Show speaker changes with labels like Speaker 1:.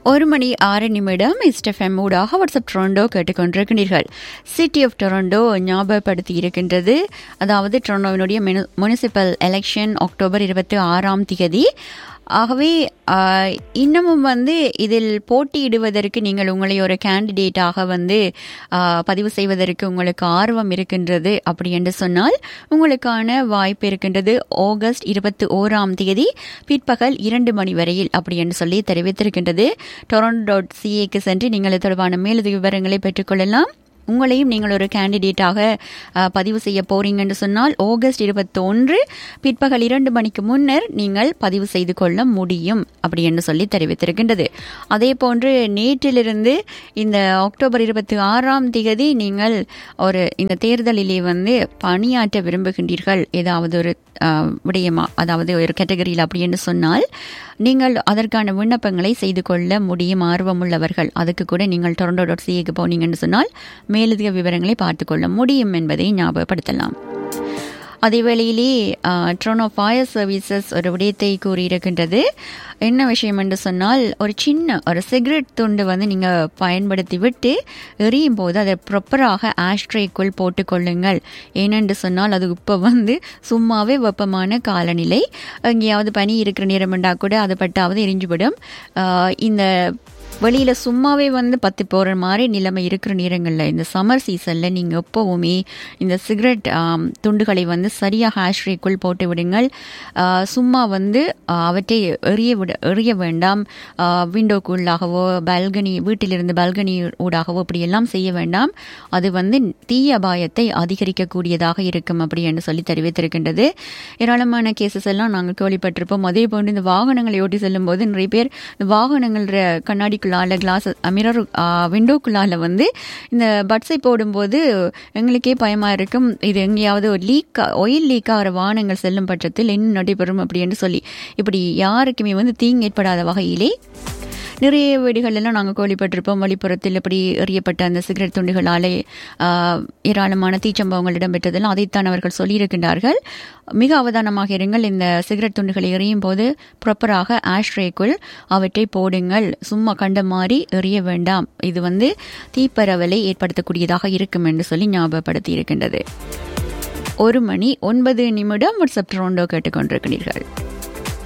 Speaker 1: ஒரு மணி ஆறு நிமிடம் இஸ்டெஃப்எம் ஊடாக வாட்ஸ்அப் டொரண்டோ கேட்டுக்கொண்டிருக்கிறீர்கள் சிட்டி ஆஃப் டொரண்டோ ஞாபகப்படுத்தி இருக்கின்றது அதாவது டொரண்டோவினுடைய முனிசிபல் எலெக்ஷன் அக்டோபர் இருபத்தி ஆறாம் தேதி ஆகவே ஆஹ், இன்னமும் வந்து இதில் போட்டியிடுவதற்கு நீங்கள் உங்களை ஒரு கேண்டிடேட்டாக வந்து ஆஹ், பதிவு செய்வதற்கு உங்களுக்கு ஆர்வம் இருக்கின்றது அப்படி என்று சொன்னால் உங்களுக்கான வாய்ப்பு இருக்கின்றது ஆகஸ்ட் இருபத்தி ஓராம் தேதி பிற்பகல் இரண்டு மணி வரையில் அப்படி என்று சொல்லி தெரிவித்திருக்கின்றது டொரண்டோ டாட் சிஏக்கு சென்று நீங்கள் இது தொடர்பான மேலதிக விவரங்களை பெற்றுக்கொள்ளலாம் உங்களையும் நீங்கள் ஒரு கேண்டிடேட்டாக அஹ், பதிவு செய்ய போறீங்கன்னு சொன்னால் ஆகஸ்ட் இருபத்தொன்று பிற்பகல் இரண்டு மணிக்கு முன்னர் நீங்கள் பதிவு செய்து கொள்ள முடியும் அப்படி என்று சொல்லி தெரிவித்திருக்கின்றது அதே போன்று நேற்றிலிருந்து இந்த அக்டோபர் இருபத்தி ஆறாம் தேதி நீங்கள் ஒரு இந்த தேர்தலிலே வந்து பணியாற்ற விரும்புகின்றீர்கள் ஏதாவது ஒரு அஹ், விடயமா அதாவது ஒரு கேட்டகரியில் அப்படி என்று சொன்னால் நீங்கள் அதற்கான விண்ணப்பங்களை செய்து கொள்ள முடியும் ஆர்வமுள்ளவர்கள் அதுக்கு கூட நீங்கள் டொரண்டோ டாட் சிஏக்கு போனீங்கன்னு சொன்னால் மேலதிக விவரங்களை பார்த்துக்கொள்ள முடியும் என்பதை ஞாபகப்படுத்தலாம் அதே வேளையிலே ட்ரோனோ ஃபயர் சர்வீசஸ் ஒரு விடயத்தை கூறியிருக்கின்றது என்ன விஷயம் என்று சொன்னால் ஒரு சின்ன ஒரு சிகரெட் துண்டு வந்து நீங்கள் பயன்படுத்தி விட்டு எரியும் போது அதை ப்ராப்பராக ஆஷ்ட்ரேக்குள் போட்டுக்கொள்ளுங்கள் ஏனென்று சொன்னால் அது இப்போ வந்து சும்மாவே வெப்பமான காலநிலை எங்கேயாவது பனி இருக்கிற நேரம்ண்டா கூட அது பட்டாவது எரிஞ்சுவிடும் ஆஹ் இந்த வெளியில சும்மாவே வந்து பத்து போற மாதிரி நிலைமை இருக்கிற நேரங்களில் இந்த சம்மர் சீசன்ல நீங்க எப்பவுமே இந்த சிகரெட் ஆம், துண்டுகளை வந்து சரியாக ஹேஷ்ரேக்குள் போட்டு விடுங்கள் ஆ, சும்மா வந்து ஆ, அவற்றை எறிய விட எறிய வேண்டாம் விண்டோக்குள்ளாகவோ பால்கனி வீட்டிலிருந்து பால்கனி ஊடாகவோ இப்படியெல்லாம் செய்ய வேண்டாம் அது வந்து தீய அபாயத்தை அதிகரிக்கக்கூடியதாக இருக்கும் அப்படி என்று சொல்லி தெரிவித்திருக்கின்றது ஏராளமான கேசஸ் எல்லாம் நாங்கள் கேள்விப்பட்டிருப்போம் அதே போன்று இந்த வாகனங்களை ஓட்டி செல்லும் போது நிறைய பேர் இந்த வாகனங்கள் கண்ணாடிக்குள்ளால கிளாஸ் மிரர் விண்டோக்குள்ளால வந்து இந்த பட்ஸை போடும்போது எங்களுக்கே பயமா இருக்கும் இது எங்கேயாவது ஒரு லீக் ஆயில் லீக் ஆகிற வாகனங்கள் செல்லும் பட்சத்தில் என்ன நடைபெறும் அப்படி என்று சொல்லி இப்படி யாருக்குமே வந்து தீங்கு ஏற்படாத வகையிலே நிறைய வீடுகள் எல்லாம் நாங்கள் கேள்விப்பட்டிருப்போம் வழிப்புறத்தில் இப்படி எறியப்பட்ட அந்த சிகரெட் துண்டுகளாலே ஆஹ், ஏராளமான தீச்சம்பவங்கள் இடம்பெற்றதெல்லாம் அதைத்தான் அவர்கள் சொல்லியிருக்கின்றார்கள் மிக அவதானமாக இருங்கள் இந்த சிகரெட் துண்டுகளை எறியும் போது ப்ராப்பராக ஆஷ்ரேக்குள் அவற்றை போடுங்கள் சும்மா கண்ட மாதிரி எறிய வேண்டாம் இது வந்து தீப்பரவலை ஏற்படுத்தக்கூடியதாக இருக்கும் என்று சொல்லி ஞாபகப்படுத்தி இருக்கின்றது ஒரு மணி ஒன்பது நிமிடம் வாட்ஸ்அப் ட்ரோண்டோ கேட்டுக்கொண்டிருக்கிறீர்கள்